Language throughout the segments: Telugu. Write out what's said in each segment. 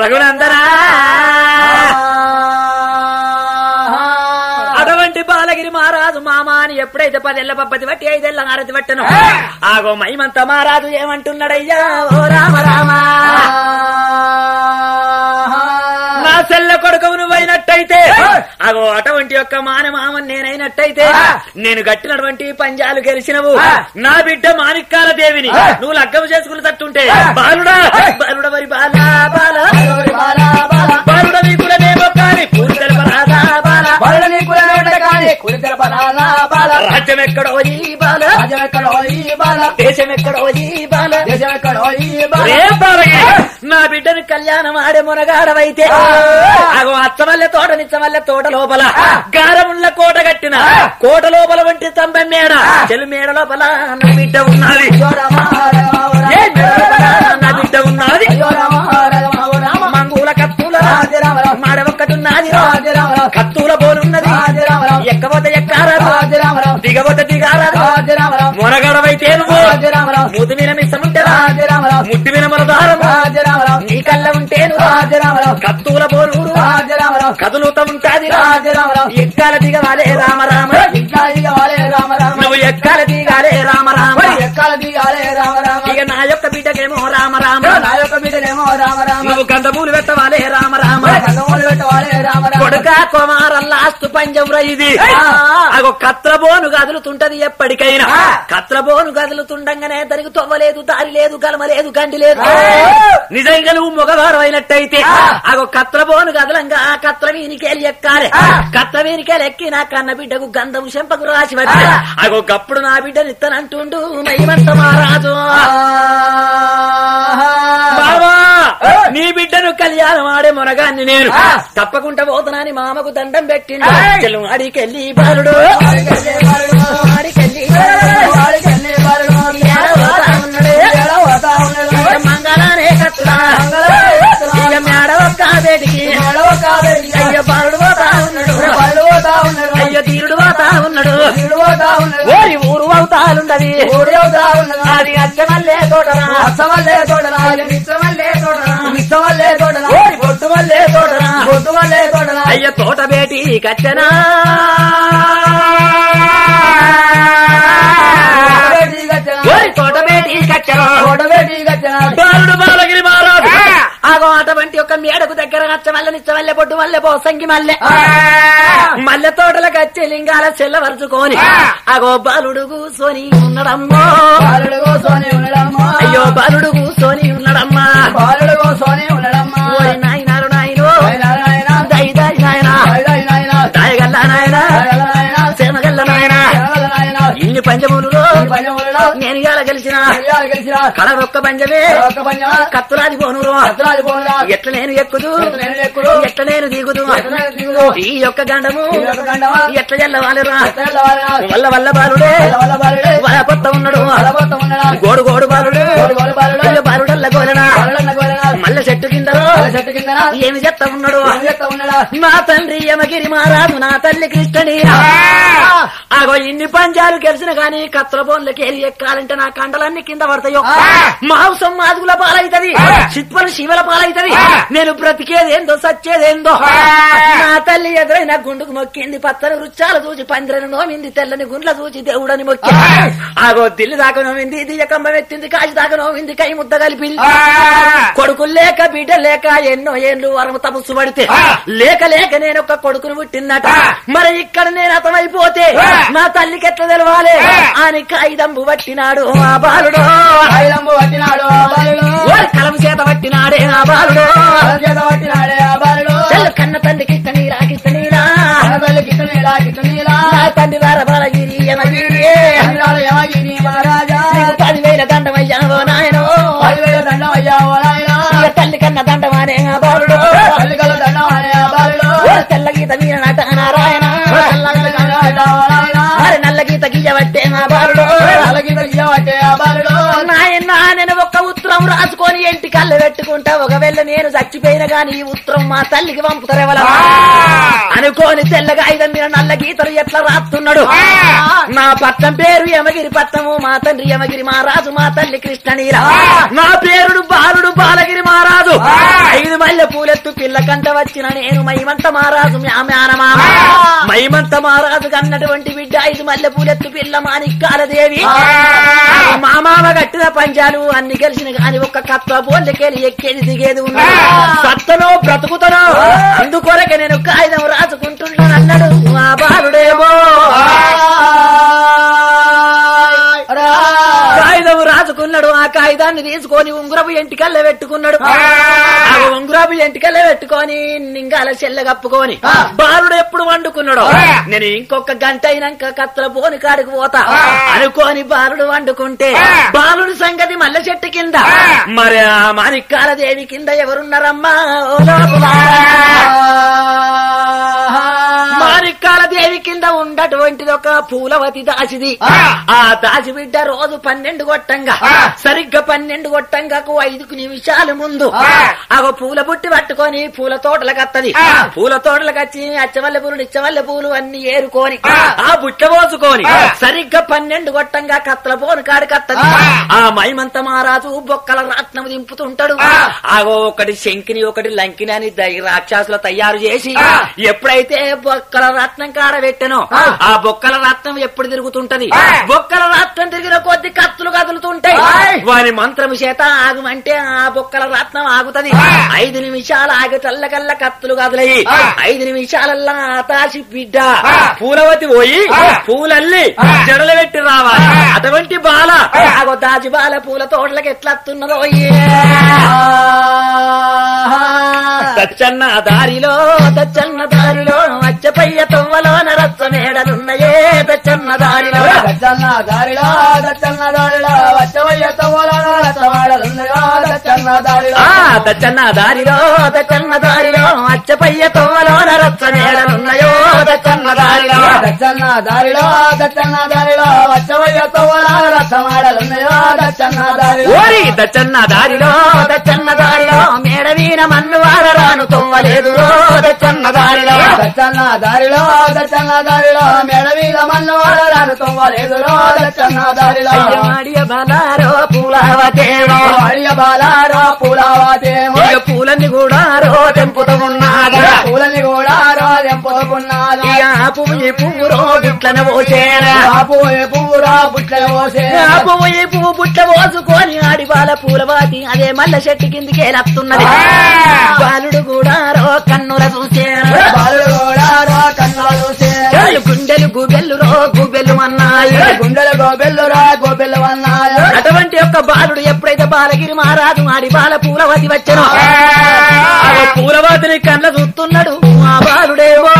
రఘునందనా అటువంటి బాలగిరి మహారాజు మామా అని ఎప్పుడైతే పదేళ్ల పప్పతి బట్టి ఐదేళ్ల హారతి పట్టను ఆగో మైమంత మహారాజు ఏమంటున్నాడయ్యా ఓ రామ రామ నా సెల్ల కొడుకు నువ్వైనట్టయితే అగో అటువంటి యొక్క మాన మామని నేనైనట్టయితే నేను కట్టినటువంటి పంజాలు గెలిచినవు నా బిడ్డ మాణిక్కాల దేవిని నువ్వు లగ్గం చేసుకుని తట్టుంటే బాలుడా బాలుడ మరి బాలా బాలా బాలుడ నీకులనేమో కాని పూరి తెలపరాదా బాల రాజ్యం ఎక్కడో ఈ బాల దేశం ఎక్కడో ఈ బాల ఏ బాలయ్య, నా బిడ్డను కళ్యాణం ఆడే మునగాడవైతే అగో అచ్చమల్లె తోట నిచ్చమల్లె తోట లోపల గారముళ్ళ కోట కట్టిన కోట లోపల వంటి స్తంభం మేడ చెలు మేడ లోపల నా బిడ్డ ఉన్నది ఏ మేడ లోపల నా బిడ్డ ఉన్నది మంగూల కత్తుల మాడ ఒక్కటి ఉన్నది కత్తుల బోనున్నది ఎక్కబోతే ఎక్కారాదు దిగబోతే దిగారాదు మునగాడవైతే నువ్వు ముద్దు మీద మిస్సముంటదా ముట్టి మీద మన దారము నీ కళ్ళ ఉంటే నువ్వు కత్తుల బోనూరు కదులుతా ఉంటాది ఎక్కాల దిగవాలే రామ రామ నువ్వు ఎక్కాల దిగాలే రామ రామ ఇక నా యొక్క బిడ్డకేమో రామ రామ నువ్వు గంధమూలు పెట్టవాలే రామ రామ కొడుక కుమారల్లాస్తు పంజం రా ఇది అగో కత్రబోను కదులుతుంటది ఎప్పటికైనా కత్రబోను కదులుతుండగానే దానికి తొవ్వలేదు దారి లేదు గలమ లేదు గండి లేదు నిజంగా నువ్వు మగవారు అయినట్టయితే అగో కత్రబోను కదలంగా ఆ కత్ర వీనికేలి ఎక్కాలి కత్ర వీనికేలి ఎక్కి నా కన్న బిడ్డకు గంధము చెంపకు రాసి వచ్చి అగో గప్పుడు నా బిడ్డనిత్తనంటుండు నయమంత మహారాజు బావా నీ బిడ్డను కళ్యాణం ఆడే మునగాన్ని నేను తప్పకుండా పోతున్నాని మామకు దండం పెట్టిండు చెల్లు అడికెళ్ళి బాలుడు అడికెళ్ళి మంగళానే కట్లా ఇక మేడ ఒక్క బేటికి అయ్య బాలుడు పోతా ఉన్నాడు అయ్య తీరుడు పోతా ఉన్నాడు ఓరి ఊరు అవుతాలుండది అది అచ్చమల్లే తోటరా ఓరి బొట్టు మల్లే తోటరా అయ్య తోట బేటి కచ్చనా ఓరి తోట బేటి కచ్చరా బాలుడు బాలగిరి మహారాజు ఆగో అటువంటి ఒక మేడకు దగ్గర నచ్చమల్లె నిచ్చమల్లె పొట్టు మల్లె పోసంగి మల్లె మల్లె తోటలకు వచ్చే లింగాల చెల్లవరుచుకొని అగో బాలుడు కూసోని ఉన్నడమ్మో అయ్యో బాలుడు కూసోని ఉన్నడమ్మా ఓరి నాయనారు నాయనో దై దై నాయనా దాయగల్ల నాయనా సేమగల్ల నాయనా ఇన్ని పంచములు నేను ఇవాళ గెలిచిన కళ ఒక్క పంచమే కత్తులాది పోనురు ఎట్ల నేను ఎక్కుదు ఎట్ల నేను దిగుదు ఈ యొక్క గండము ఎట్ల జల్లవాలిరా వల్ల వల్ల బాలుడే వల పొత్త ఉన్నాడు గోడు గోడు బాలుడు అయ్యో బాలుడల్ల గోలనా మల్ల చెట్టు కిందలో ఏమి చెత్త ఉన్నాడు నా తండ్రి యమగిరి మహారాజు నా తల్లి కృష్ణని ఆగో ఇన్ని పంజాలు గెలిచిన గాని కత్తుల బోన్లకి ఏరి ఎక్కాలంటే నా కండలన్నీ కింద పడతాయో మాంసం మాదుగుల పాలైతది చిత్పలు శివల పాలైతది నేను బ్రతికేదేందో సచ్చేదేందో నా తల్లి ఎదురైన గుండుకు మొక్కింది పచ్చని వృక్షాలు చూసి పందిరను నోమింది తెల్లని గుండ్ల చూసి దేవుడని మొక్కి ఆగో దిల్లి దాకా నోమింది దియ్యకంబం ఎత్తింది కాజు దాకా నోమింది కై ముద్ద కలిపింది కొడుకులు లేక బిడ్డ లేక ఎన్నో ఏళ్ళు వరము తపస్సు పడితే లేక లేక నేను ఒక కొడుకును పుట్టిందట మరి ఇక్కడ నేను అతమైపోతే నా తల్లికి ఎట్లా తెలవాలి అని కాయిదంబు పట్టినాడు ఆ బాలుడు ఓరి కలం చేత పట్టినాడే ఆ బాలుడు చెల్లు కన్న తండ్రికి ఇష్ట నీరా కిష్ట నీరా నా తండ్రి వార బాలగిరి యమగిరి నీకు పదివేల దండమయ్యావో నాయనో ఇక తల్లి కన్న దండమానే ఆ బాలుడు ఓరి తెల్ల గీత మీద నట నారాయణ మరి నల్ల గీత గీయబట్టే ఆ బాలుడు నాయన నేను ఒక్క ఉత్తరం కాగితం రాసుకొని ఇంటి కళ్ళ పెట్టుకుంటా ఒకవేళ నేను చచ్చిపోయిన గాని ఈ ఉత్తరం మా తల్లికి పంపుతారెవల అనుకోని తెల్ల కాగితం మీద నల్ల గీతలు ఎట్లా రాస్తున్నాడు నా పట్టం పేరు యమగిరి పట్టము మా తండ్రి యమగిరి మహారాజు మా తల్లి కృష్ణనీల నా పేరుడు బాలుడు బాలగిరి మహారాజు ఐదు మల్లె పూలెత్తు పిల్ల కంట వచ్చిన నేను మైమంత మహారాజు మేనమామ మైమంత మహారాజు కన్నటువంటి బిడ్డ ఐదు మల్లె పూలెత్తు పిల్ల మాణిక్కాలదేవి మా మామ కట్టిన పంచాలు అన్ని కలిసిన గాని ఒక్క కత్త బోళ్ళకెళ్ళి ఎక్కేది దిగేది ఉన్నా సత్తనో బ్రతుకుతనో అందుకొరకే నేను కాగితం రాసుకుంటున్నాను అన్నాడు మా బాలుడేమో కాగితం రాసుకున్నాడు ఆ కాగితాన్ని తీసుకొని ఉంగురపు ఎంటికల్ల పెట్టుకున్నాడు ఆ ఉంగురపు ఎంటికల్ల పెట్టుకొని నింగాల చెల్ల కప్పుకొని బాలుడు ఎప్పుడు వండుకున్నాడు నేను ఇంకొక గంట అయినాక కత్తల పోని కాడికి పోతా అనుకోని బాలుడు వండుకుంటే బాలుడు సంగతి మల్ల చెట్టు కింద మరి ఆ మాణిక్కాల దేవి కింద ఎవరున్నారమ్మా ఓ లోపల మాణిక్కాల దేవి కింద ఉండటువంటిది ఒక పూలవతి దాసిది ఆ దాసి బిడ్డ రోజు పన్నెండు కొట్టంగా సరిగ్గా పన్నెండు కొట్టంగాకు ఐదుకు నిమిషాలు ముందు ఆ పూల బుట్టి పట్టుకొని పూల తోటలకు వత్తది పూల తోటలకు వచ్చి అచ్చమల్లె పూలు నిచ్చమల్లె పూలు అన్ని ఏరుకొని ఆ బుట్ట పోసుకొని సరిగ్గా పన్నెండు కొట్టంగా కత్తల పోను కాడి కత్తది ఆ మైమంత మహారాజు బొక్కల రాట్నం దింపుతుంటాడు ఆగో ఒకటి శంకిని ఒకటి లంకిని అని దై- రాక్షసులు తయారు చేసి ఎప్పుడైతే బొక్కల రత్నం కాడ పెట్టానో ఆ బొక్కల రత్నం ఎప్పుడు తిరుగుతుంటది బొక్కల రత్నం తిరిగిన కొద్ది కత్తులు కదులుతుంటాయి వారి మంత్రం చేత ఆగమంటే ఆ బొక్కల రత్నం ఆగుతది ఐదు నిమిషాలు ఆగటల్లకల్లా కత్తులు కదలయి ఐదు నిమిషాలల్లా ఆతాసి బిడ్డ పూలవతి పోయి పూలల్లి జడలు పెట్టి రావాలి అటువంటి బాల ఆగో దాచి బాల పూల తోటలకు ఎట్లా వస్తున్నదో దచ్చన్న దారిలో దచ్చన్న దారిలో అచ్చపయ్య తవ్వలోన రచ్చ మేడలున్నయే దచ్చన్న దారిలో దచ్చన్న దారిలో దచ్చన్న దారిలో వచ్చవయ్య తవ్వలలో రచ్చవాడలున్నయో దచ్చన్న దారిలో ఆ దచ్చన్న దారిలో దచ్చన్న దారిలో అచ్చపయ్య తవ్వలోన రచ్చ మేడలున్నయో దచ్చన్న దారిలో దచ్చన్న దారిలో దచ్చన్న దారిలో వచ్చవయ్య తవ్వలలో రచ్చవాడలున్నయో దచ్చన్న దారిలో ఓరి దచ్చన్న దారిలో దచ్చన్న దారిలో మేడవీన మన్ను వాడరాను తొవ్వలేదు దచ్చన్న దారిలో దచ్చన్న దారిలో దచ్చన్న దారిలో మెడ మీద మన్ను వాడరాను తొవ్వలేదులో దచ్చన్న దారిలో అయ్యమాడియ బలారో పూలవతేమో అడియ బాలారో పూలవాతేమో ఇక పూలన్నీ కూడా రో తెంపుతూ ఉన్నాగా పూలని కూడా రోజెంపుకున్నాను ఇక ఆ పువ్వు ఈ పువ్వు రో బుట్లను పోసేరా బాపు పువ్వురా బుట్ల పోసే ఆ పువ్వు ఈ పువ్వు బుట్ట పోసుకొని ఆడి బాల పూలవాతి అదే మల్ల చెట్టు కిందికి లత్తున్నది బాలుడు కూడా రో కన్నుల చూసేరా బాలుడు కూడా రో కన్నుల చూసే వాళ్ళు గుండెలు గుబెల్లు రో గుబెల్లు అన్నాయి గుండెలు గోబెల్లు రా గోబెల్లు అన్నాడు అటువంటి యొక్క బాలుడు ఎప్పుడైతే బాలగిరి మహారాజు ఆడి బాల పూలవతి వచ్చను ఆ పూలవతిని కళ్ళ చూస్తున్నాడు ఆ బాలుడేమో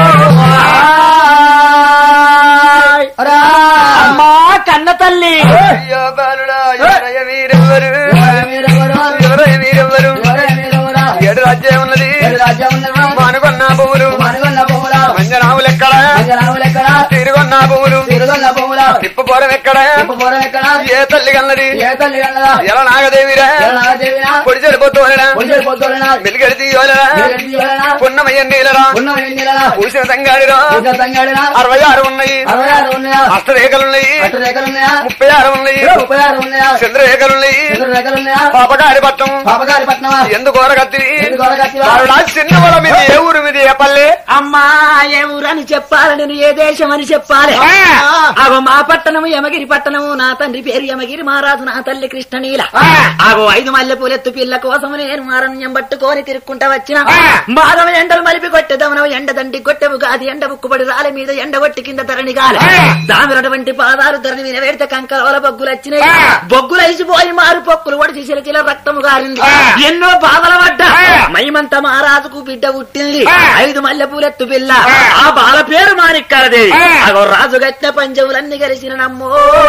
రా అమ్మా కన్న తల్లి అయ్యో బాలుడా ఎవరయ్య వీరెవ్వరు మీరెవరు? ఎవరయ్య వీరెవ్వరు ఎవరే మీరెవరా? ఏడు రాజ్యం ఉన్నది ఏడు రాజ్యం ఉన్నవా? మానుకొన్న పువ్వులు మనుగొన్న పువ్వులా? మంజనావులు ఎక్కడ మంగళాములు ఎక్కడా? తిరుగున్న పువ్వులు తిరుగున్న పువ్వులా? తిప్పపోరం ఎక్కడ తిప్పపోరం ఎక్కడా? ఏ తల్లి కన్నది ఏ తల్లి కన్నదా? ఎలా నాగదేవిరా ఏ నాగదేవినా? పొడి చెడిపోతున్నా ఒంటరి పొద్దులనా? మెలిగడి తీయలేరా వెలుగెత్తి తీయలేనా? పున్నమయ్య నీలరా ఉన్న వెన్నెలనా? పూసిన తంగాడిరా పూజ తంగాడినా? అరవై ఆరు ఉన్నాయి అరవై ఆరు ఉన్నాయా? అష్టరేఖలున్నాయి అటు రేఖలు ఉన్నాయా? ముప్పై ఆరు ఉన్నాయి ముప్పై ఆరు ఉన్నాయా? చంద్రరేఖలున్నాయి ఎదురు రేఖలు ఉన్నాయా? పాపగారి పట్టం పాపగారి పట్నమా? ఎందుకు ఓరగత్తి ఎందుకు గొడగత్తివా? బాలుడా చిన్న వాళ్ళ మీద ఏ ఊరు మీద ఏ పల్లె అమ్మా ఏ ఊరని చెప్పాలి నేను ఏ దేశం అని చెప్పాలి అగో మా పట్టణము యమగిరి పట్టణము నా తండ్రి పేరు యమగిరి మహారాజు నా తల్లి కృష్ణనీల అగో ఐదు మల్లె పూలెత్తు పిల్ల కోసం నేను అరణ్యం పట్టుకొని తిరుక్కుంటా వచ్చిన మాధవ ఎండలు మలిపి కొట్టెదమనవ ఎండ దండి కొట్టెవు గాది ఎండ బుక్కుబడి రాలి మీద ఎండ కొట్టి కింద ధరణి గాలి దామినటువంటి పాదాలు ధరణి మీద పెడితే కంకరవల బొగ్గులు వచ్చినాయి బొగ్గులు అయిసిపోయి మారు పొక్కులు ఒడిచి చిలచిల రక్తము గారింది ఎన్నో బాధల పడ్డా మైమంత మహారాజుకు బిడ్డ పుట్టింది ఐదు మల్లె పూలెత్తు పిల్ల ఆ బాల పేరు మాణిక్కాలదేవి అగో రాజు గట్టిన పంచములన్నీ కలిసిన నమ్మో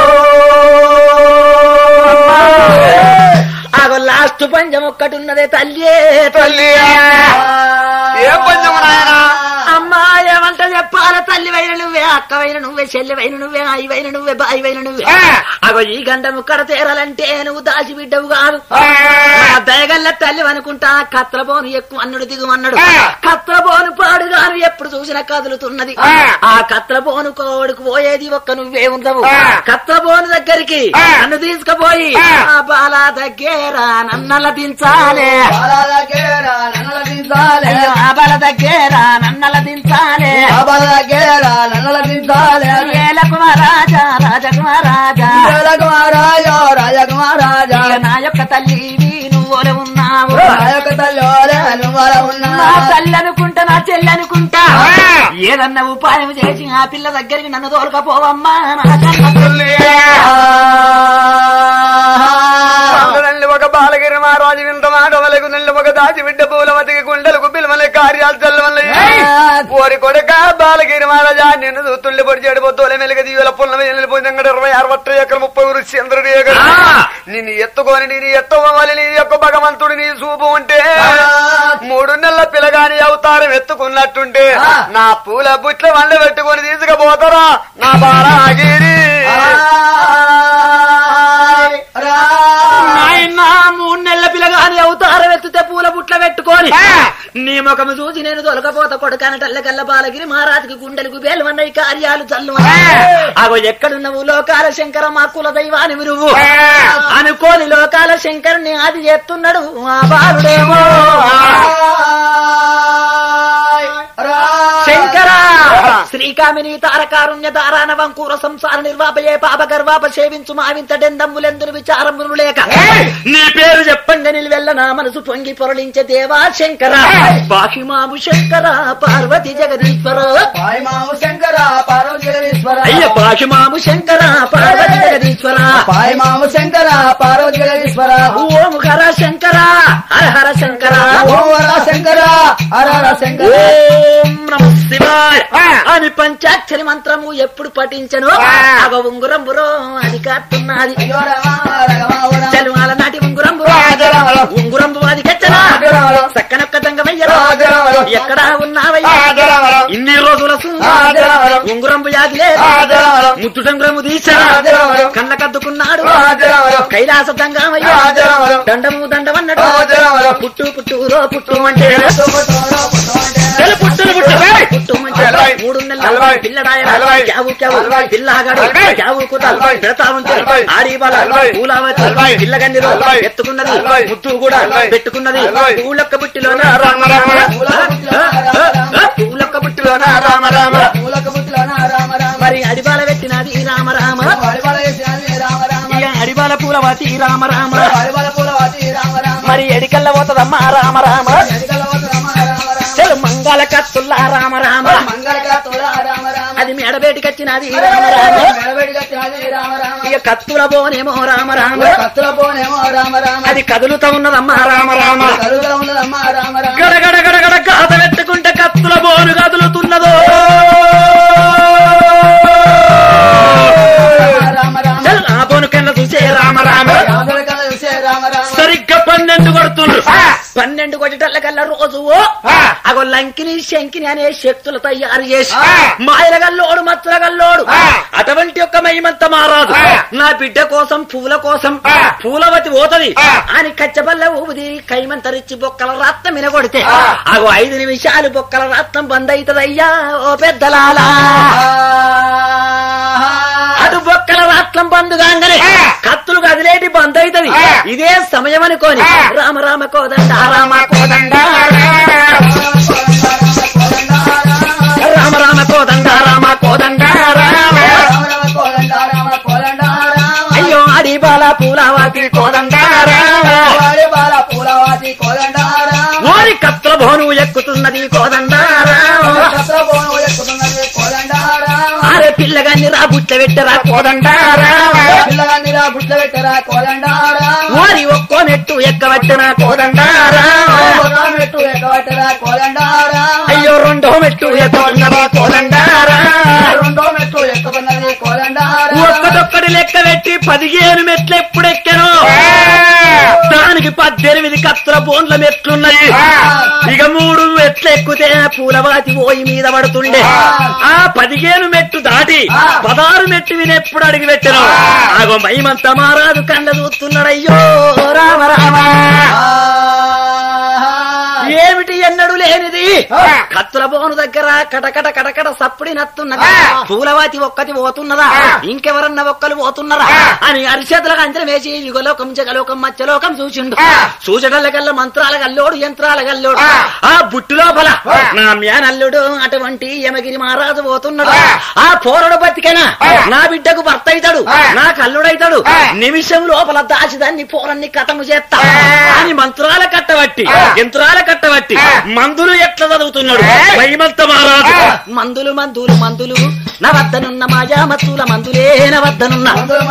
అగో లాస్ట్ పంచం ఒక్కటి ఉన్నదే తల్లి తల్లి ఏ పంచము నాయనా అమ్మా ఏమన్నా మాట చెప్పాల తల్లి వైన నువ్వే అక్క వైన నువ్వే చెల్లి వైన నువ్వే అయి వైన నువ్వే బాయి వైన నువ్వే ఆ. అగో ఈ గంట ముక్కడ తేరాలంటే నువ్వు దాచి బిడ్డవు కాదు ఆ. నా దయగల్ల తల్లి అనుకుంటా కత్రబోను ఎక్కువ అన్నుడు దిగుమన్నాడు ఆ. కత్రబోను పాడుగాను ఎప్పుడు చూసినా కదులుతున్నది ఆ. ఆ కత్రబోను కోడుకు పోయేది ఒక్క నువ్వే ఉండవు ఆ. కత్రబోను దగ్గరికి ఆ. నన్ను తీసుకుపోయి ఆ. ఆ బాల దగ్గర నన్నల దించాలే బాలాల గేరా నన్నల దించాలే అయ్యో, ఆ బాల దగ్గర నన్నల దించాలే బాబాల గేరా నన్నల దించాలే ఏలకుమారాజా రాజకుమారాజా రాజకుమారాజా రాజకుమారాజా ఇక నా యొక్క తల్లి నువ్వులే ఉన్నావు నాయక తల్లోలే నువ్వల ఉన్నా నా తల్లి అనుకుంటా నా చెల్లి అనుకుంటా ఆ. ఏదన్నా ఉపాయం చేసి ఆ పిల్ల దగ్గరికి నన్ను తోలుకపోవమ్మా నా కన్న తల్లి. అందునండి ఒక బాలగిరి మహారాజు వింత మాట వలకు నిండు ఒక దాచి బిడ్డ పూలవతికి గుండెలకు పిలువలే కార్యాలు చల్లవల్లే ఓరి కొడక బాలగిరి మహారాజా నిన్ను చూస్తుండే పొడి చెడిపోతోలే మెలుగ దీవుల పుల్ల వెళ్ళిపోయింది ఇరవై అరవై ఎకర ముప్పై ఊరు చంద్రుడి ఎకర ఆ. నిన్ను ఎత్తుకొని నీ ఎత్తవాలి నీ యొక్క భగవంతుడు నీ చూపు ఉంటే మూడు నెలల పిల్లగాని అవతారం ఎత్తుకున్నట్టుంటే ఆ. నా పూల బుట్ల వండ పెట్టుకొని తీసుకుపోతారా నా బాలగిరి నాయనా మూడు నెలల పిల్లగాని అవతారం ఎత్తితే పూల బుట్ల పెట్టుకొని ఆ. నీ ముఖము చూసి నేను తొలకపోత కొడుకాన టల్లకల్ల బాలగిరి మహారాజుకి గుండెలకు బేలువన్న ఈ కార్యాలు చల్లు ఆ. అగో ఎక్కడున్నవు లోకాల శంకర మా కుల దైవాని నువ్వు ఆ. అనుకోని లోకాల శంకరుని అది చేస్తున్నాడు ఆ బాలుడేమో శంకర శ్రీకామిని తారకారుణ్య దారాన వంకూర సంసార నిర్వాపయే పాప గర్వాప సేవించు మావింత డెందమ్ములెందును విచారమును లేక ఏయ్! నీ పేరు చెప్పంగా నిలువెల్ల నా మనసు పొంగి పొరలించే దేవా శంకర బాహిమాము శంకర పార్వతి జగదీశ్వర పాయమాము శంకర పార్వతీశ్వర అయ్య బాహిమాము శంకర పార్వతి జగదీశ్వర పాయమాము శంకర పార్వతీశ్వర ఓం హర శంకర హర హర శంకర ఓం వర శంకర హర శంకర ఓం నమ శివాయ ఆ. అని పంచాక్షరి మంత్రము ఎప్పుడు పఠించను ఆ. అగ ఉంగురం బురో అది కాస్తున్నది అయ్యో రమ రమ ఓరా. చలుమాల నాటి ఉంగురం బురో రాజరామరా. ఉంగురం అది కచ్చనా రాజరామరా. సక్కనొక్క దంగమయ్యరా రాజరామరా. ఎక్కడా ఉన్నావయ్యా రాజరామరా. ఇన్ని రోజుల రాజరామరా. ఉంగురంబు యాదిలే రాజరామరా. ముత్తుటంగురము తీసా రాజరామరా. కళ్ళకద్దుకున్నాడు రాజరామరా. కైలాస దంగమయ్య రాజరామరా. దండము దండమన్నట్టు రాజరామరా. పుట్టు పుట్టు రో పుట్టు అంటే తెలు పుట్టులు పుట్టు పుట్టు అంటే అలవాయ్. మూడు నెలల అలవాయ్. పిల్లడాయన అలవాయ్. క్యావు క్యావు అలవాయ్. పిల్లగాడు అలవాయ్. క్యావు కుతాలు అలవాయ్. పెడతా ఉంటే అలవాయ్. ఆడి బాల అలవాయ్. పూలావతి అలవాయ్. పిల్లగన్నిలో అలవాయ్. ఎత్తుకున్నది అలవాయ్. ముద్దు కూడా అలవాయ్. పెట్టుకున్నది అలవాయ్. పూలొక్క బుట్టిలోన రామ రామ. పూలొక్క బుట్టిలోన రామ రామ మూలక బుట్టిలోన రామ రామ మరి అడిబాల పెట్టినది రామ రామ వడిబల చేసినది రామ రామ ఇక అడిబాల పూలవతి రామ రామ వడిబల పూలవాతి రామ రామ మరి ఎడికల్ల పోతదమ్మా రామ రామ ఎడికల వద్ద రామ రామ రామ చెలు మంగళ కత్తుల్లా రామ రామ మంగళగా తోడ రామ రామ అది మేడబేటికొచ్చినది రామ రామ మెడబెడిగా తినది రామ రామ ఇక కత్తుల బోనేమో రామ రామ కత్తుల పోనేమో రామ రామ అది కదులుతా ఉన్నదమ్మా రామ రామ కలుగులో ఉన్నదమ్మ రామ రామ గడగడ గడగడ గాథ పెట్టుకుంటే కత్తుల బోను కదులుతున్నదో రామ రామ చెల్ ఆ బోను కింద చూసే రామ రామ రాముల కళ చూసే రామ రామ సరిగ్గా పన్నెండు కొడుతుండ్రు పన్నెండు కొట్టేటల్ల కల్లా రోజు అగో లంకిని శంకిని అనే శక్తులు తయారు చేసి మాయల గల్లోడు మత్తుల గల్లోడు అటువంటి ఒక మహిమంత మారాదు నా బిడ్డ కోసం పూల కోసం పూలవతి పోతది అని కచ్చబల్ల ఊది కైమంతరిచ్చి బొక్కల రత్నం వినగొడితే అగో ఐదు నిమిషాలు బొక్కల రత్నం బంద్ అవుతుందయ్యా ఓ పెద్దలాలా అటు బొక్కల రాట్లం బంధు కాగానే కత్తులు కదిలేటి బంద్ అవుతుంది ఇదే సమయం అనుకోని రామ రామ కోదండ రామ కోదండ రామ రామ కోదండ రామ కోదండ రామ అయ్యో అడి బాల పూలవాతి కోదండ రామ ఓరి కత్తుల భోను ఎక్కుతున్నది కోదండ రామ అరే పిల్లగాన్ని రా బుట్ట పెట్టరా కోదండ రామ ఓరి ఒక్కో నెట్టు ఎక్కబట్టిన కోదండ రామ అయ్యో రెండో మెట్టు ఎక్కుతున్నది కోదండ రామ రెండో మెట్టు ఎక్కుతున్నది కోదండారా ఒక్కటొక్కటి లెక్క పెట్టి పదిహేను మెట్లు ఎప్పుడు ఎక్కాను దానికి పద్దెనిమిది కత్తుల బోన్ల మెట్లున్నాయి ఇక మూడు మెట్లు ఎక్కితే పూలవాతి పోయి మీద పడుతుండే ఆ పదిహేను మెట్టు దాటి పదహారు మెట్టు విని ఎప్పుడు అడిగి పెట్టను ఆగో మైమంత మారాదు కండ చూస్తున్నాడయ్యో రామ రామ ఏమిటి ఎన్నడు లేనిది కత్తుల బోను దగ్గర కటకట కటకట సప్పుడి నత్తున్నదా పూలవాతి ఒక్కటి పోతున్నదా ఇంకెవరన్నా ఒక్కలు పోతున్నారా అని అరిచేతులకు అంచన వేసి యుగలోకం జగలోకం మధ్యలోకం చూసిండు చూచడల కల్లా మంత్రాల గల్లోడు యంత్రాల గల్లోడు ఆ బుట్టు లోపల నా మ్యానల్లుడు అటువంటి యమగిరి మహారాజు పోతున్నాడు ఆ పోరడు బతికేనా నా బిడ్డకు భర్త అవుతాడు నా కల్లుడైతాడు నిమిషం లోపల దాచి దాన్ని పోరన్ని కథము చేస్తా అని మంత్రాల కట్టబట్టి యంత్రాల కట్టబట్టి మందులు ఎట్లా చదువుతున్నాడు వైమంత మహారాజు మందులు మందులు మందులు నా వద్దనున్న మాయా మత్తుల మందులే నా వద్దనున్న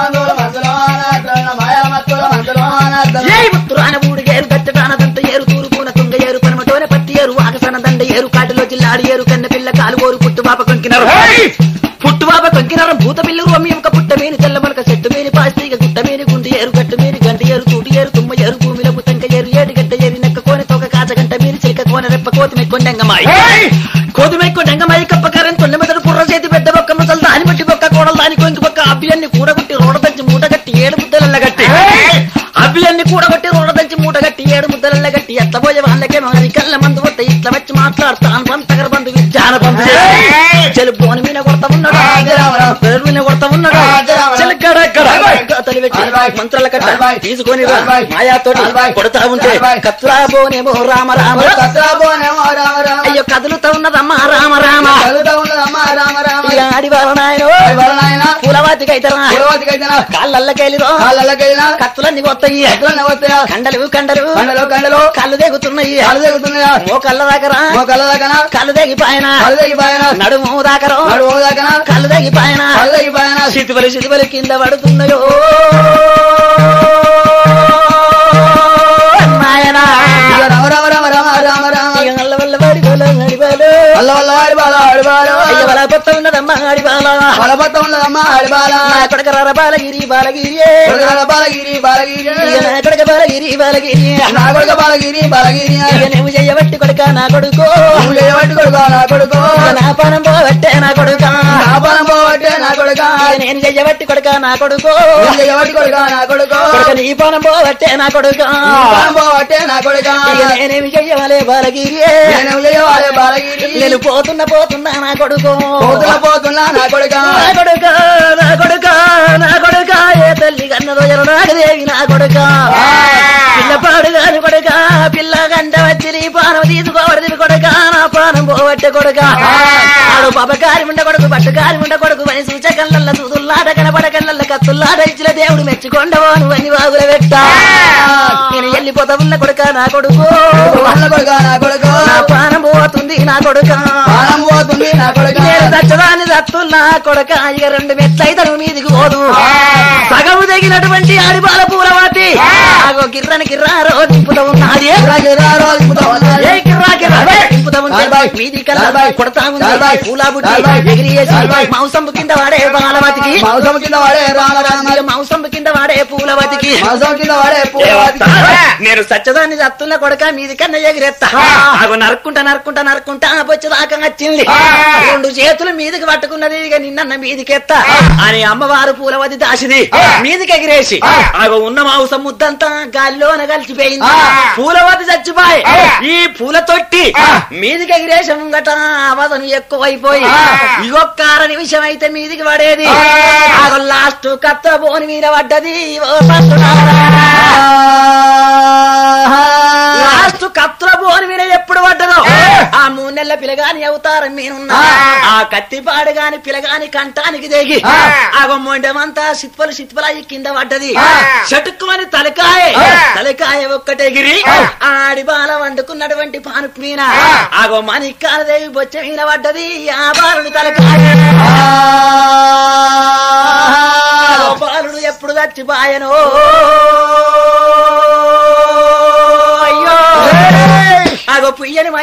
ఏ ఉత్తరాన ఊడు ఏరు గట్టడాన దంత ఏరు తూరుపున తుంగ ఏరు పనమటోనే పత్తి ఏరు ఆగసన దండ ఏరు కాటిలో జిల్లాడి ఏరు కన్న పిల్ల కాలు కోరు పుట్టుబాప కొంకినారు పుట్టుబాప కొంకినారు భూత బిల్లు రొమ్మి ఒక పుట్ట మీని తెల్ల మొలక చెట్టు మీని పాస్తిక గుట్ట మీని గుండి ఏరు గట్టు మీని గంట ఏరు తూటి ఏరు తుమ్మ ఏరు భూమిలో పుతంక ఏరు ఏడు గంట ఏరి నెక్క కోని తోక కాచ గంట మీని చిలక కోన రెప్ప కోతి మెక్కొండెంగమాయి కోతి మెక్కొండెంగమాయి కప్పకారం తొండె మెదడు పుర్ర చేతి పెద్ద బొక్క ముసలు దాని బట్టి బొక్క కోడలు దాని కొంకి బొక్క అబ్బియన్ని కూడగొట్టి రోడ దంచి మూట గట్టి ఏడు ముద్దలల్ల గట్టి అబ్బియన్ని కూడగొట్టి రోడ దంచి మూట గట్టి ఏడు ముద్దలల్ల గట్టి ఎట్ల పోయే వాళ్ళకే మరి కళ్ళ మందు వస్తే ఇట్లా వచ్చి మాట్లాడతాను పంతగర బంధు విద్యాన బంధు చెలుపు బోని మీద కొడతా ఉన్నాడు పెరుగు మీద కొడతా ఉన్నాడు చిలకడక్కడ తలి పెట్టి మంత్రాల కట్ట తీసుకొని రా. మాయాతోటి కొడతా ఉంటే కత్తురా బోనేమో రామ రామ అయ్యో కదులుతా ఉన్నదమ్మా రామ రామ ఇక ఆడివాళ్ళ నాయన పూలవాతికి అయితరా కాళ్ళల్లకెళ్ళిరో కత్తులన్నీ కొత్తయి కండలు కండలు కళ్ళు తెగుతున్నాయి ఓ కళ్ళ దాకరా కళ్ళు తెగిపాయన నడుము దాకరో కళ్ళు తెగిపాయన సితిబలి సితిబలి కింద పడుతున్నాయో నాయనా ఇక నల్ల వల్ల వాడి బాల నడిబాలు అయ్య వల పొత్త ఉన్నదమ్మా ఆడిబాల నా కొడక రర బాలగిరి బాలగిరి బాలగిరి బాలగిరి ఇక నా కొడక బాలగిరి బాలగిరి నా కొడుక బాలగిరి బాలగిరి ఇక నువ్వు చెయ్యబట్టి కొడక నా కొడుకో నువ్వు చేయబట్టి కొడుకో నా కొడుకో ఇక నా పానం పోవట్టే నా కొడుక నా పానం పోవట్టే నా కొడుక ఇక నేను చెయ్యబట్టి కొడక నా కొడుకో నువ్వు చేయబట్టి కొడుక నా కొడుకో కొడక నీ పానం పోవట్టే నా కొడుక నీ పానం పోవట్టే నా కొడుక ఇక నేనేమి చెయ్యవలే బాలగిరి నేను చేయవాలే బాలగిరి నేను పోతున్నా పోతున్నా నా కొడుకో పోతున్నా పోతున్నా నా కొడుక నా కొడుక నా కొడుక నా కొడుక ఏ తల్లి కన్నదో ఎరనాగదేవి నా కొడుక పిల్లపాడు కాని కొడుక పిల్ల గంట వచ్చి నీ పానం తీసుకోవడది కొడుక నా పానం పోవట్టే కొడుక ఆడు పపకారి ఉండ కొడుకు పట్టుకారి ఉండ కొడుకు అని సూచకల్ల సూదుల్లాట కనపడకల్ల కత్తుల్లాట ఇచ్చిన దేవుడు మెచ్చుకొండవో నువ్వు అని వాగుల పెట్ట నేను వెళ్ళిపోతా ఉన్న కొడుక నా కొడుకు వాళ్ళ కొడుక నా కొడుక నా పానం పోతుంది నా కొడుక పానం పోతుంది నా కొడుక నేను దచ్చదాన్ని దత్తున్నా కొడక ఇక రెండు మెట్లయితే నువ్వు మీదికి పోదు సగము తగినటువంటి ఆడిపాల పూలవాతి ఆగో గిర్రని గిర్రారో దింపుతా ఉన్నది గిరా రోజు పుతా ఉన్నది. ఏ గిర్రా గిర్రా దింపుతా ఉంది నలభై. మీది కల్లా నలభై. కొడతా ఉంది నలభై. పూలా బుట్టి నలభై. ఎగిరియేసి నలభై. మాంసం కింద వాడే బాలవతికి మాంసం కింద వాడే రామ రామ మాంసం కింద వాడే పూలవతికి మాంసం కింద వాడే పూలవాతి నేను సచ్చదాన్ని చత్తున్న కొడక మీది కన్నా ఎగిరెత్తా ఆగో నరుక్కుంటా నరుక్కుంటా నరుక్కుంటా బొచ్చదాకా వచ్చింది రెండు చేతులు మీదికి పట్టుకున్నది ఇక నిన్న మీదికెత్తా అని అమ్మవారు పూలవతి దాసిది మీదికి ఎగిరేసి ఆగో ఉన్న మాంసం ముద్దంతా గాలిలోన కలిసిపోయింది పూలవతి చచ్చిపోయి ఈ పూల తొట్టి మీదికి ఎగిరేసి ముంగట అవసరం ఎక్కువైపోయి ఇగొక్క అర నిమిషం అయితే మీదికి పడేది ఆగో లాస్ట్ కత్త బోని మీద పడ్డది ఓ పట్టునారా. లాస్ట్ కత్తుల బోని మీద ఎప్పుడు పడ్డదో ఆ మూడు నెలల పిలగాని అవుతారం మీనున్నా ఆ కత్తిపాడు గాని పిలగాని కంటానికి దిగి ఆ మొండమంతా సిత్పలు సిత్పల అయ్యి కింద పడ్డది చటుక్కుమని తలకాయ తలకాయ ఒక్కటెగిరి ఆడి బాల వండుకున్నటువంటి పానుపు మీన ఆగో మణిక్కాల దేవి బొచ్చ మీద పడ్డది ఆ బాలుని తలకాయ ఆగో బాలుడు ఎప్పుడు చచ్చిపాయనో అయ్యో ఆగో పుయ్యని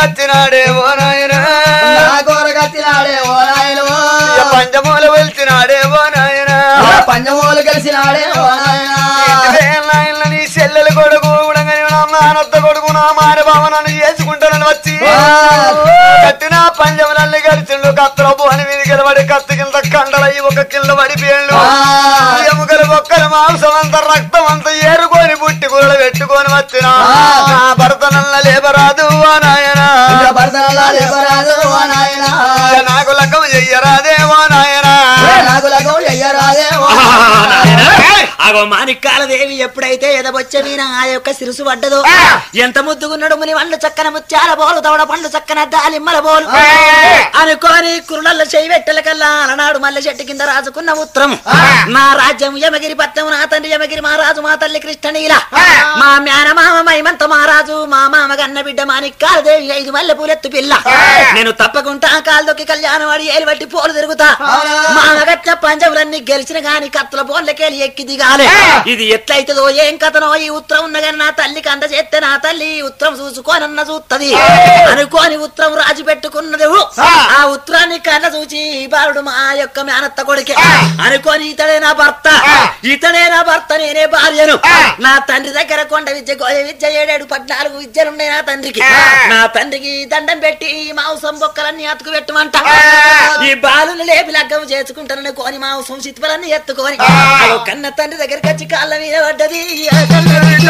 కోరగచ్చినాడే ఓ నాయన నా కోరగచ్చినాడే ఓ నాయనో పంచమూల వెళ్తున్నాడే ఓ నాయన ఆ పంచమూలు కలిసినాడే ఓ నాయనా నాయన నీ చెల్లెలు కొడుకు ఉడంగని నా నానత్త కొడుకు నా మార బావ నన్ను చేసుకుంటానని వచ్చి కట్టిన పంచములన్నీ గడిచిండు కత్తల పోని మీద గెలబడి కత్తి కింద కండలయ్యి ఒక కింద పడిపోయాడు ఎముకలు బొక్కలు మాంసం అంత రక్తం అంత ఏరుకొని పుట్టి కూరలు పెట్టుకొని వచ్చిన నా భర్త నల్ల లేబరాదు ఆ నాయన భర్తనలా లేవరాదు ఓ నాయనా నాకు లగ్గం చెయ్యరాదే ఓ నాయన నాకు లగం చెయ్యరాదే ఓ అగో మాణిక్కాల దేవి ఎప్పుడైతే ఎదబొచ్చ మీన ఆ యొక్క సిరుసు పడ్డదో ఎంత ముద్దుగున్నాడు ముని వండ్లు చక్కన ముత్యాల బోలు దవడ పండ్లు చక్కన దాలిమ్మల బోలు అనుకోని కురులల్ల చేయి పెట్టల కల్లా అలనాడు మల్లె చెట్టు కింద రాజుకున్న ఉత్తరం నా రాజ్యం యమగిరి పట్నం నా తండ్రి యమగిరి మహారాజు మా తల్లి కృష్ణనీల మా మేనమామ మైమంత మహారాజు మా మామ గన్న బిడ్డ మాణిక్కాల దేవి ఐదు మల్లె పూలెత్తు పిల్ల నేను తప్పకుండా కాళ్ళొక్కి కళ్యాణం వాడి ఏలు బట్టి పోలు తిరుగుతా మా గట్ట పంచములన్నీ గెలిచిన గాని కత్తుల బోన్లకెళ్ళి ఎక్కి దిగాలి ఇది ఎట్లయితుందో ఏం కథనో ఈ ఉత్తరం ఉన్నగాని నా తల్లికి అంద చేస్తే నా తల్లి ఈ ఉత్తరం చూసుకోనన్న చూస్తది అనుకోని ఉత్తరం రాజు పెట్టుకున్నది ఆ ఉత్తరాన్ని కన్న చూచి ఈ బాలుడు మా యొక్క మేనత్త కొడుకే అనుకోని ఇతడే నా భర్త ఇతడే నా భర్త నేనే భార్యను నా తండ్రి దగ్గర కొండ విద్య గోయ విద్య ఏడేడు పద్నాలుగు విద్యలున్నాయి నా తండ్రికి నా తండ్రికి దండం పెట్టి ఈ మాంసం బొక్కలన్నీ అతుకు పెట్టమంట ఈ బాలుని లేపి లగ్గం చేసుకుంటానని కోని మాంసం చిత్తులన్నీ ఎత్తుకొని అగో కన్న తండ్రి దగ్గరికి వచ్చి కాళ్ళ మీద పడ్డది ఆ కన్న బిడ్డ.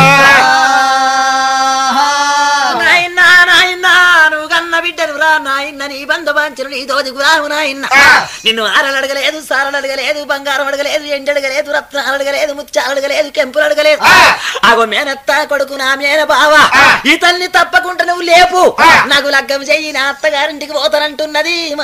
నాయనా నాయనా నువ్వు కన్న బిడ్డను రా నాయన్న నీ బంధు బాంచను నీ దోది గురాము నాయన్న నిన్ను ఆరలు అడగలేదు సారలు అడగలేదు బంగారం అడగలేదు ఎండు అడగలేదు రత్నాలు అడగలేదు ముత్యాలు అడగలేదు కెంపులు అడగలేదు ఆగో మేనత్త కొడుకు నా మేన బావ ఈ తల్లి తప్పకుండా నువ్వు లేపు నాకు లగ్గం చెయ్యి నా అత్తగారింటికి పోతానంటున్నది మా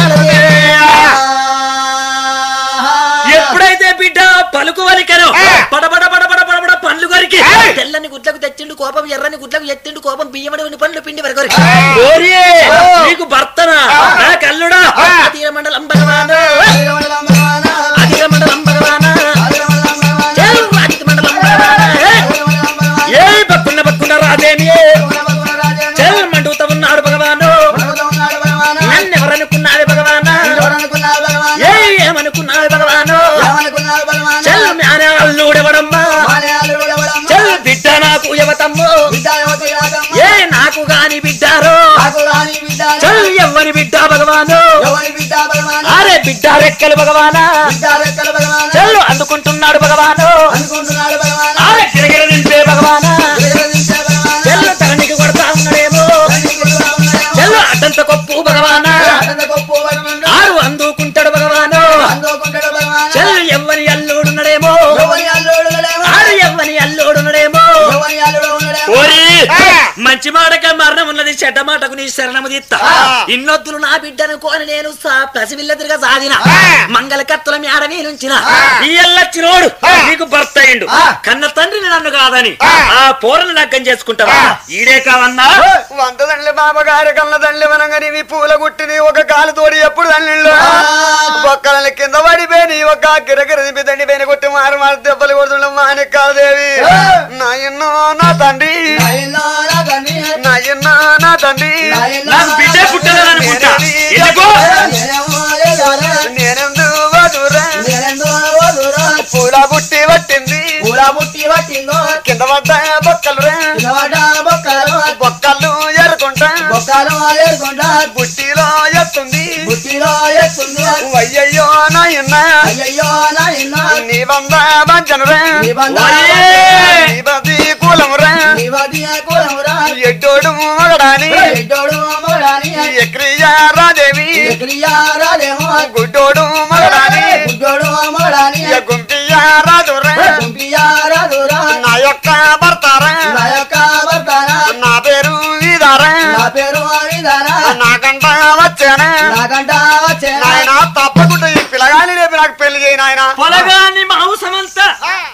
ఎప్పుడైతే బిడ్డ పలుకు వలికను పడబడ పడబడ పడబడ పండ్లు కొరికి తెల్లని గుడ్లకు తెచ్చిండు కోపం ఎర్రని గుడ్లకు ఎత్తిండు కోపం బియ్యమడి పండ్లు పిండి వరకు నీకు భర్తనా నా కల్లుడా అధిక మండలం భగవాను అధిక మండలం భగవానా చెల్ అధిక మండలం భగవానా ఏ పక్కున్న పక్కున్న రాదేమి చెల్ మండుతా ఉన్నాడు భగవాను నన్నెవరనుకున్నాడు భగవానా ఏ ఏమనుకున్నాడు భగవాను చెల్ మ్యాన అల్లుడెవడమ్మా చెల్ బిడ్డ నాకు యువతమ్ము ఏ నాకు గాని బిడ్డారో చల్ ఎవ్వని బిడ్డ భగవాను అరే బిడ్డ రెక్కలు భగవానా చల్లు అందుకుంటున్నాడు భగవాను అనుకుంటున్నాడు భగవాన్ అరే గిరగిర నింపే భగవానా చెల్లు తరణికి కొడతా ఉన్నాడేమో చెల్లు అడ్డంత కొప్పు భగవానా ఆరు అందుకుంటాడు భగవాను చెల్లు ఎవ్వని అల్లుడున్నాడేమో ఆరు ఎవ్వని అల్లుడున్నాడేమో ఓరి మంచి మాటక మరణం ఉన్నది చెడ్డ మాటకు నీ శరణము తీత్త ఇన్నొద్దులు నా బిడ్డను కోని నేను సా- పసిపిల్ల తిరగ సాగిన మంగళ కత్తుల మేడ నుంచిన ఈ ఎల్లచ్చినోడు నీకు భర్త అయిండు కన్న తండ్రిని నన్ను కాదని ఆ పోరను లగ్గం చేసుకుంటావా ఈడే కావన్నా వంట దండ్లి బాబగారి కళ్ళ దండ్లి వనంగని నీ పూల గుట్టిని ఒక కాలు తోడి ఎప్పుడు దండ్లిళ్ళు ఒక్కల కింద పడిపోయి ఒక గిరగిర దింపి దండి పైన కొట్టి మారు మారు దెబ్బలు కొడుతుండ మానికాదేవి నాయన్నో నా తండ్రి నాయన్నో నా తండ్రి నాకు బిడ్డే పుట్టదని అనుకుంటా ఎందుకు నేనెందు వదురా పూల బుట్టి పట్టింది పుట్టి పట్టిందో కింద పడ్డ బొక్కలు రా బొక్కలు బొక్కలు ఎరుకుంటా బొక్కలు వేసుకుంటా బుట్టిలో ఎత్తుంది బుట్టిలో ఎత్తుంది అయ్యయ్యో నాయన్న అయ్యయ్యో నాయన నీ బంద బంచనురా నీ బంద నీ బతి కులమురా నీ వదియ కులమురా ఎడ్డోడు మగడాని ఎడ్డోడు మగడాని ఎక్రియారాదేవి ఎక్రియారాలేమో గుడ్డోడు మగడాని గుడ్డోడు మగడాని గుంపియారాదురా గుంపియారాదురా నా యొక్క భర్తారా నా యొక్క భర్తనా నా పేరు వీదారా నా పేరు అనిదానా నాకంట వచ్చానా నాకంట వచ్చేనా నాయన తప్పకుండా ఈ పిల్లగాని రేపు నాకు పెళ్లి చేయి నాయన పొలగాన్ని మా